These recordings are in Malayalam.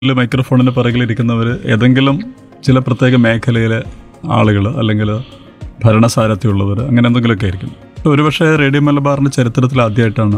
ഇതില് മൈക്രോഫോണിന് പിറകിലിരിക്കുന്നവർ ഏതെങ്കിലും ചില പ്രത്യേക മേഖലയിലെ ആളുകൾ അല്ലെങ്കിൽ ഭരണസാരഥ്യമുള്ളവർ അങ്ങനെ എന്തെങ്കിലുമൊക്കെ ആയിരിക്കും ഒരുപക്ഷെ റേഡിയോ മലബാറിന്റെ ചരിത്രത്തിൽ ആദ്യമായിട്ടാണ്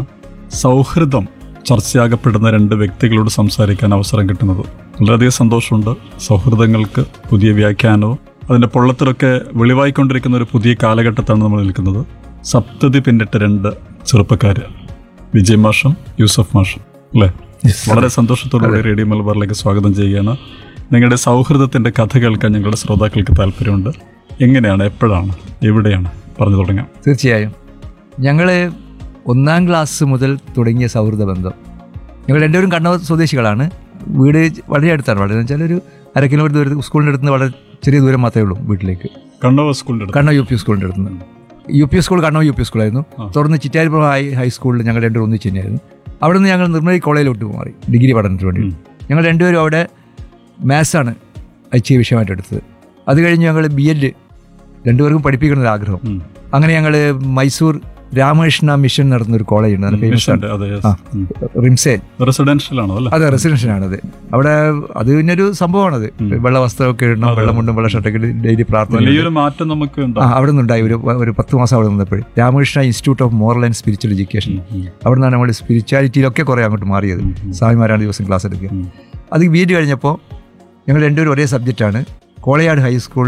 സൗഹൃദം ചർച്ചയാകപ്പെടുന്ന രണ്ട് വ്യക്തികളോട് സംസാരിക്കാൻ അവസരം കിട്ടുന്നത് വളരെയധികം സന്തോഷമുണ്ട് സൗഹൃദങ്ങൾക്ക് പുതിയ വ്യാഖ്യാനവും അതിന്റെ പൊള്ളത്തിലൊക്കെ വെളിവായിക്കൊണ്ടിരിക്കുന്ന ഒരു പുതിയ കാലഘട്ടത്താണ് നമ്മൾ നിൽക്കുന്നത് സപ്തതി പിന്നിട്ട രണ്ട് ചെറുപ്പക്കാർ വിജയ് മാഷും യൂസഫ് മാഷും അല്ലേ വളരെ സന്തോഷത്തോടുകൂടി റേഡിയോ മലബാറിലേക്ക് സ്വാഗതം ചെയ്യുകയാണ് നിങ്ങളുടെ സൗഹൃദത്തിന്റെ കഥ കേൾക്കാൻ ഞങ്ങളുടെ ശ്രോതാക്കൾക്ക് താല്പര്യമുണ്ട് എങ്ങനെയാണ് എപ്പോഴാണ് എവിടെയാണ് പറഞ്ഞു തുടങ്ങാം തീർച്ചയായും ഞങ്ങൾ ഒന്നാം ക്ലാസ് മുതൽ തുടങ്ങിയ സൗഹൃദ ബന്ധം ഞങ്ങൾ രണ്ടുപേരും കണ്ണൂർ സ്വദേശികളാണ് വീട് വളരെ അടുത്താണ് വളരെ എന്ന് വെച്ചാൽ ഒരു അര കിലോമീറ്റർ ദൂരത്ത് സ്കൂളിൻ്റെ അടുത്ത് നിന്ന് വളരെ ചെറിയ ദൂരം മാത്രമേ ഉള്ളൂ വീട്ടിലേക്ക് കണ്ണൂർ സ്കൂളിന്റെ അടുത്ത് കണ്ണൂർ യു പി സ്കൂളിൻ്റെ അടുത്ത് നിന്ന് U P school Kannur U P സ്കൂളായിരുന്നു ആ. തുടർന്ന് ചിറ്റാരിപ്പുറം ഹൈ ഹൈസ്കൂളിൽ ഞങ്ങൾ രണ്ടുപേരും ഒന്നിച്ച് തന്നെയായിരുന്നു അവിടെ നിന്ന് ഞങ്ങൾ നിർമ്മലി കോളേജിലോട്ട് മാറി ഡിഗ്രി പഠനത്തിന് വേണ്ടി ഉം. ഞങ്ങൾ രണ്ടുപേരും അവിടെ മാത്സാണ് ഐച്ഛിക വിഷയമായിട്ട് എടുത്തത് അത് കഴിഞ്ഞ് ഞങ്ങൾ ബി എഡ് രണ്ടുപേർക്കും പഠിപ്പിക്കണം ഒരു ആഗ്രഹം ഉം. അങ്ങനെ ഞങ്ങൾ മൈസൂർ രാമകൃഷ്ണ മിഷൻ നടത്തുന്ന ഒരു കോളേജ് ഉണ്ട് ഫേമസ് ആണ് മിഷന്റെ, അതെ yes. ആ. ഉം. റിംസേൽ റെസിഡൻഷ്യൽ ആണോ അല്ലേ അതെ റെസിഡൻഷ്യലാണത് അവിടെ അത് പിന്നെ ഒരു സംഭവമാണത് വെള്ള വസ്ത്രമൊക്കെ ഇടണം വെള്ളമുണ്ടും വെള്ള ഷർട്ടൊക്കെ ഇട്ട് ഡെയിലി പ്രാർത്ഥന വലിയൊരു മാറ്റം നമുക്ക് ആ ഉണ്ടാവും അവിടെ നിന്നുണ്ടായി ഒരു ഒരു പത്ത് മാസം അവിടെ നിന്നപ്പോൾ Ramakrishna institute of moral and spiritual education ഉം. അവിടെ നിന്നാണ് നമ്മൾ സ്പിരിച്വാലിറ്റിയിലൊക്കെ കുറേ അങ്ങോട്ട് മാറിയത് സ്വാമിമാരാണ് ദിവസം ക്ലാസ് എടുക്കുക ഉം. അത് ബി എഡ് കഴിഞ്ഞപ്പോൾ ഞങ്ങൾ രണ്ടുപേരും ഒരേ സബ്ജക്റ്റാണ് കോളയാട് ഹൈസ്കൂൾ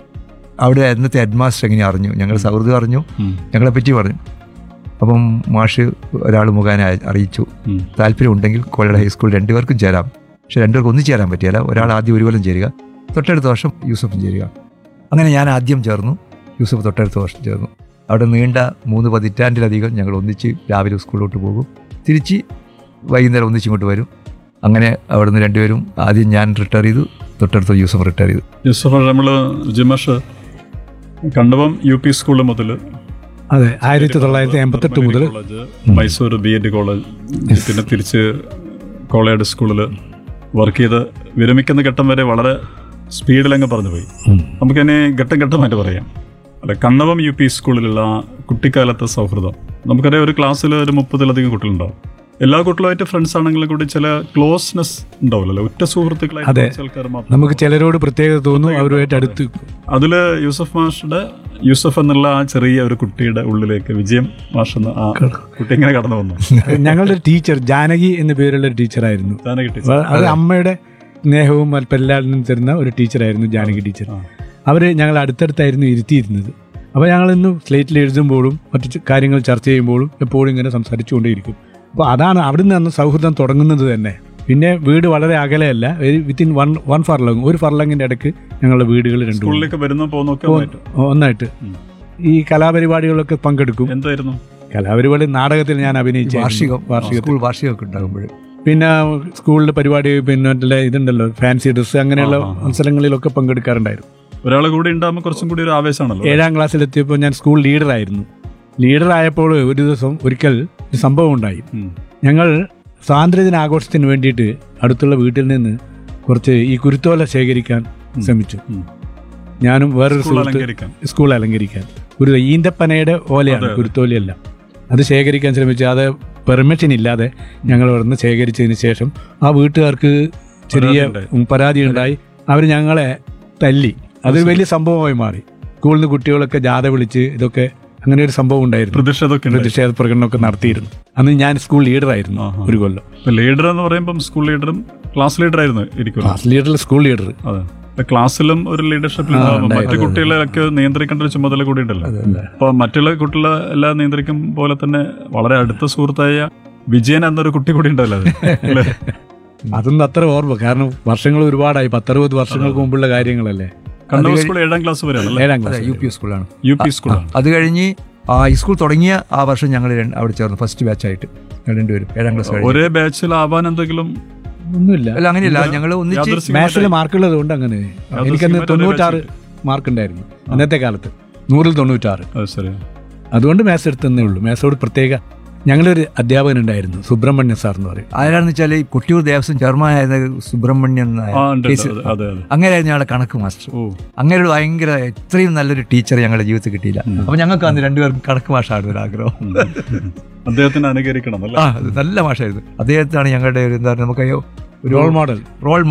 അവിടെ അന്നത്തെ ഹെഡ് മാസ്റ്റർ എങ്ങനെ അറിഞ്ഞു ഞങ്ങൾ സൗഹൃദം അറിഞ്ഞു ഉം. ഞങ്ങളെ പറ്റി പറഞ്ഞു അപ്പം മാഷ് ഒരാൾ മുഖേന അയ- അറിയിച്ചു ഉം. താല്പര്യമുണ്ടെങ്കിൽ കോളേജ് ഹൈസ്കൂൾ രണ്ടുപേർക്കും ചേരാം പക്ഷെ രണ്ടുപേർക്കും ഒന്നും ചേരാൻ പറ്റിയല്ല ഒരാൾ ആദ്യം ഒരു കൊല്ലം ചേരുക തൊട്ടടുത്ത വർഷം യൂസഫും ചേരുക അങ്ങനെ ഞാൻ ആദ്യം ചേർന്നു യൂസഫ് തൊട്ടടുത്ത വർഷം ചേർന്നു അവിടെ നീണ്ട മൂന്ന് പതിറ്റാണ്ടിലധികം ഞങ്ങൾ ഒന്നിച്ച് രാവിലെ സ്കൂളിലോട്ട് പോകും തിരിച്ച് വൈകുന്നേരം ഒന്നിച്ച് ഇങ്ങോട്ട് വരും അങ്ങനെ അവിടെ നിന്ന് രണ്ടുപേരും ആദ്യം ഞാൻ റിട്ടയർ ചെയ്തു തൊട്ടടുത്ത യൂസഫ് റിട്ടയർ ചെയ്തു യൂസഫ് നമ്മൾ ജിമാഷ് കണ്ടവം യു പി സ്കൂൾ മുതൽ അതെ ആയിരത്തി തൊള്ളായിരത്തി എൺപത്തെട്ട് മുതൽ college Mysore B Ed college പിന്നെ തിരിച്ച് കോളേജ് സ്കൂളിൽ വർക്ക് ചെയ്ത് വിരമിക്കുന്ന ഘട്ടം വരെ വളരെ സ്പീഡിലങ്ങ് പറഞ്ഞു പോയി നമുക്കിനി ഘട്ടം ഘട്ടമായിട്ട് പറയാം അല്ല കണ്ണവം യു പി സ്കൂളിലുള്ള ആ കുട്ടിക്കാലത്തെ സൗഹൃദം നമുക്കറിയാം ഒരു ക്ലാസ്സിൽ ഒരു മുപ്പതിലധികം കുട്ടികളുണ്ടാവും എല്ലാ കുട്ടികളുമായിട്ട് ഫ്രണ്ട്സ് ആണെങ്കിലും കൂടി ചില ക്ലോസ്നെസ് ഉണ്ടാവില്ലല്ലോ ഒറ്റ സുഹൃത്തുക്കളായിട്ട് അതെ. കുറച്ച് ആൾക്കാർ മാത്രം നമുക്ക് ചിലരോട് പ്രത്യേകത തോന്നും അവരുമായിട്ട് അടുത്ത് അതില് യൂസഫ് മാഷുടെ യൂസഫ് എന്നുള്ള ആ ചെറിയ ഒരു കുട്ടിയുടെ ഉള്ളിലേക്ക് വിജയം മാഷ് എന്ന ആ കുട്ടി ഇങ്ങനെ കടന്നു വന്നു ഞങ്ങളുടെ ടീച്ചർ ജാനകി എന്ന പേരുള്ള ഒരു ടീച്ചറായിരുന്നു താനെ കിട്ടി വ- അത് അമ്മയുടെ സ്നേഹവും എല്ലാവരിൽ നിന്നും തരുന്ന ഒരു ടീച്ചറായിരുന്നു ജാനകി ടീച്ചർ ആ. അവർ ഞങ്ങൾ അടുത്തടുത്തായിരുന്നു ഇരുത്തിയിരുന്നത് അപ്പോൾ ഞങ്ങൾ ഇന്ന് സ്ലേറ്റിൽ എഴുതുമ്പോഴും മറ്റു ച- കാര്യങ്ങൾ ചർച്ച ചെയ്യുമ്പോഴും എപ്പോഴും ഇങ്ങനെ സംസാരിച്ചുകൊണ്ടേയിരിക്കും അപ്പോൾ അതാണ് അവിടുന്ന് അന്ന് സൗഹൃദം തുടങ്ങുന്നത് തന്നെ പിന്നെ വീട് വളരെ അകലെയല്ല വിത്തിൻ വൺ വൺ ഫർലങ് ഒരു ഫർലങ്ങിൻ്റെ ഇടയ്ക്ക് ഞങ്ങളുടെ വീടുകൾ രണ്ടും ഉണ്ട്. സ്കൂളിലേക്ക് വരുന്ന പോകുന്നൊക്കെ ഒന്നായിട്ട്. ഒന്നായിട്ട് ഉം. ഈ കലാപരിപാടികളൊക്കെ പങ്കെടുക്കും എന്തായിരുന്നു കലാപരിപാടി നാടകത്തിൽ ഞാൻ അഭിനയിച്ചു വാർഷികം വാർഷിക സ്കൂൾ വാർഷികമൊക്കെ ഉണ്ടാകുമ്പോൾ പിന്നെ സ്കൂളിലെ പരിപാടി പിന്നെ മറ്റുള്ള ഇതുണ്ടല്ലോ ഫാൻസി ഡ്രസ്സ് അങ്ങനെയുള്ള ആ, ആ, ആ. മത്സരങ്ങളിലൊക്കെ പങ്കെടുക്കാറുണ്ടായിരുന്നു ഒരാളെ കൂടി ഉണ്ടാകുമ്പോൾ കുറച്ചും കൂടി ഒരു ആവേശമാണല്ലോ ഏഴാം ക്ലാസ്സിലെത്തിയപ്പോൾ ഞാൻ സ്കൂൾ ലീഡറായിരുന്നു ലീഡറായപ്പോൾ ഒരു ദിവസം ഒരിക്കൽ ഒരു സംഭവം ഉണ്ടായി ഉം. ഞങ്ങൾ സ്വാതന്ത്ര്യദിന ആഘോഷത്തിന് വേണ്ടിയിട്ട് അടുത്തുള്ള വീട്ടിൽ നിന്ന് കുറച്ച് ഈ കുരുത്തോല ശേഖരിക്കാൻ ശ്രമിച്ചു ഉം. ഞാനും വേറൊരു സ്കൂൾ സുഹൃത്ത് അലങ്കരിക്കാൻ സ്കൂൾ അലങ്കരിക്കാൻ ഒരു ഈന്തപ്പനയുടെ ഓലയാണ് അതെ, അതെ. കുരുത്തോലയല്ല അത് ശേഖരിക്കാൻ ശ്രമിച്ചു അത് പെർമിഷൻ ഇല്ലാതെ ഞങ്ങൾ ഇവിടുന്ന് ശേഖരിച്ചതിന് ശേഷം ആ വീട്ടുകാർക്ക് ചെറിയ പരാതിയുണ്ടായി. ഉം, പരാതി ഉണ്ടായി അവർ ഞങ്ങളെ തല്ലി അതൊരു വലിയ സംഭവമായി മാറി സ്കൂളിൽ നിന്ന് കുട്ടികളൊക്കെ ജാഥ വിളിച്ച് ഇതൊക്കെ അങ്ങനെ ഒരു സംഭവം ഉണ്ടായിരുന്നു പ്രതിഷേധമൊക്കെ ഉണ്ട് പ്രതിഷേധ പ്രകടനമൊക്കെ നടത്തിയിരുന്നു അന്ന് ഞാൻ സ്കൂൾ ലീഡറായിരുന്നു ആഹാ. ഒരു കൊല്ലം ലീഡർ എന്ന് പറയുമ്പം സ്കൂൾ ലീഡറും ക്ലാസ് ലീഡർ ആയിരുന്നു ഇരിക്കും ക്ലാസ് ലീഡറിൽ സ്കൂൾ ലീഡർ അതെ ഇപ്പൊ ക്ലാസ്സിലും ഒരു ലീഡർഷിപ്പിൽ മറ്റു കുട്ടികളെയൊക്കെ നിയന്ത്രിക്കേണ്ട ഒരു ചുമതല കൂടി ഉണ്ടല്ലോ അപ്പൊ മറ്റുള്ള കുട്ടികളെ എല്ലാം നിയന്ത്രിക്കും പോലെ തന്നെ വളരെ അടുത്ത സുഹൃത്തായ വിജയൻ എന്നൊരു കുട്ടി കൂടി ഉണ്ടല്ലോ അത് അല്ലേ? അതൊന്നും അത്ര ഓർമ്മ കാരണം വർഷങ്ങൾ ഒരുപാടായി പത്തറുപത് വർഷങ്ങൾക്ക് മുമ്പുള്ള കാര്യങ്ങളല്ലേ കണ്ണൂർ സ്കൂൾ ഏഴാം ക്ലാസ് വരെയാണല്ലേ ഏഴാം അതെ ക്ലാസ് യു പി സ്കൂളാണ് യു പി സ്കൂളാണ് അത് കഴിഞ്ഞ് ആ സ്കൂൾ തുടങ്ങിയ ആ വർഷം ഞങ്ങൾ രണ്ട് അവിടെ ചേർന്നു ഫസ്റ്റ് ബാച്ചായിട്ട് ഞങ്ങൾ രണ്ടുപേരും ഏഴാം ക്ലാസ് കഴിഞ്ഞു ഒരേ ബാച്ചിൽ ആവാൻ എന്തെങ്കിലും ഒന്നുമില്ല അല്ല അങ്ങനെയല്ല ഞങ്ങൾ ഒന്നിച്ച് യാദൃശ്ചികമായിട്ട് മാത്സിൽ മാർക്കുള്ളത് കൊണ്ട് അങ്ങനെ എനിക്കന്ന് യാദൃശ്ചികമായിട്ട് തൊണ്ണൂറ്റാറ് മാർക്ക് ഉണ്ടായിരുന്നു അന്നത്തെ കാലത്ത് നൂറിൽ തൊണ്ണൂറ്റാറ് അത് ശരി അതുകൊണ്ട് മാത്സ് എടുത്തന്നേ ഉള്ളൂ മാത്സോട് പ്രത്യേക ഞങ്ങളൊരു അധ്യാപകൻ ഉണ്ടായിരുന്നു സുബ്രഹ്മണ്യ സാർ എന്ന് പറയും ആരാണെന്ന് വെച്ചാൽ ഈ കൊട്ടിയൂർ ദേവസ്വം ചെയർമാനായ സുബ്രഹ്മണ്യൻ നായർ. ആ ഉണ്ട് ഉണ്ട്, കേസ്- അതെ അതെ അതെ അങ്ങനെയായിരുന്നു ഞങ്ങളുടെ കണക്ക് മാസ്റ്റർ ഓ അങ്ങനെ ഒരു ഭയങ്കര ഇത്രയും നല്ലൊരു ടീച്ചർ ഞങ്ങളുടെ ജീവിതത്തിൽ കിട്ടിയില്ല അപ്പൊ ഞങ്ങൾക്ക് അന്ന് രണ്ടുപേർക്കും കണക്ക് മാഷാണ് ഒരു ആഗ്രഹം ഉം. അദ്ദേഹത്തിന് അനുകരിക്കണം അല്ലേ ആ അത് നല്ല മാഷായിരുന്നു അദ്ദേഹത്താണ് ഞങ്ങളുടെ ഒരു എന്താ പറയുക നമുക്ക് ഒരു റോൾ മോഡൽ റോൾ